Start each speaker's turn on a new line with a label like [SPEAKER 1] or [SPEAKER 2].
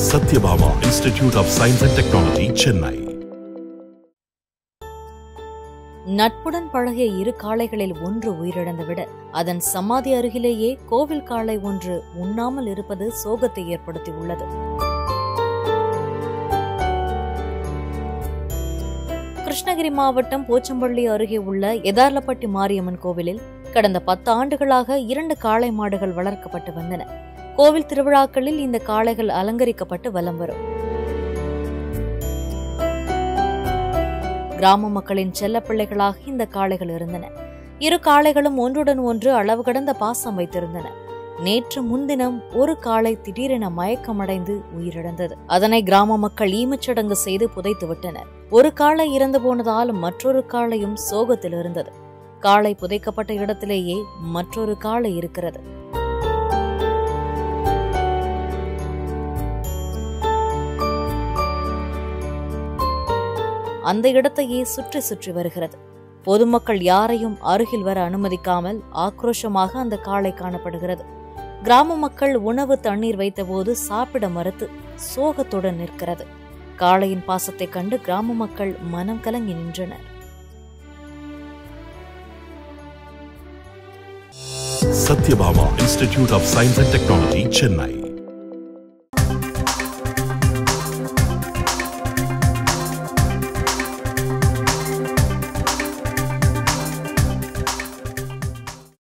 [SPEAKER 1] Satyabama Institute of Science and Technology, Chennai.
[SPEAKER 2] நட்புடன் பழகிய இரு காளைகளில் ஒன்று உயிரிழந்து விட அதன் சமாதி அருகிலேயே கோவில் காளை ஒன்று உண்ணாமல் இருப்பது சோகத்தை ஏற்படுத்தியுள்ளது கிருஷ்ணகிரி மாவட்டம் போச்சம்பள்ளி அருகே உள்ள எதார்லப்பட்டி மாரியம்மன் கோவிலில் கடந்த பத்து ஆண்டுகளாக இரண்டு காளை மாடுகள் வளர்க்கப்பட்டு வந்தன கோவில் திருவிழாக்களில் இந்த காளைகள் அலங்கரிக்கப்பட்டு வலம் வரும் கிராம மக்களின் செல்லப்பிள்ளைகளாக இந்த காளைகள் இருந்தன இரு காளைகளும் ஒன்றுடன் ஒன்று அளவு கடந்த பாசம் வைத்திருந்தன நேற்று முன்தினம் ஒரு காளை திடீரென மயக்கமடைந்து உயிரிழந்தது அதனை கிராம மக்கள் ஈமச்சடங்கு செய்து புதைத்து விட்டனர் ஒரு காளை இறந்து போனதால் மற்றொரு காளையும் சோகத்தில் இருந்தது காளை புதைக்கப்பட்ட இடத்திலேயே மற்றொரு காளை இருக்கிறது அந்த இடத்தையே சுற்றி சுற்றி வருகிறது பொதுமக்கள் யாரையும் அருகில் வர அனுமதிக்காமல் ஆக்ரோஷமாக அந்த காளை காணப்படுகிறது கிராம மக்கள் உணவு தண்ணீர் வைத்தபோது சாப்பிட மறுத்து சோகத்துடன் நிற்கிறது காளையின் பாசத்தைக் கண்டு கிராம மக்கள் மனம் கலங்கி நின்றனர்
[SPEAKER 1] Satyabama Institute of Science and Technology, Chennai.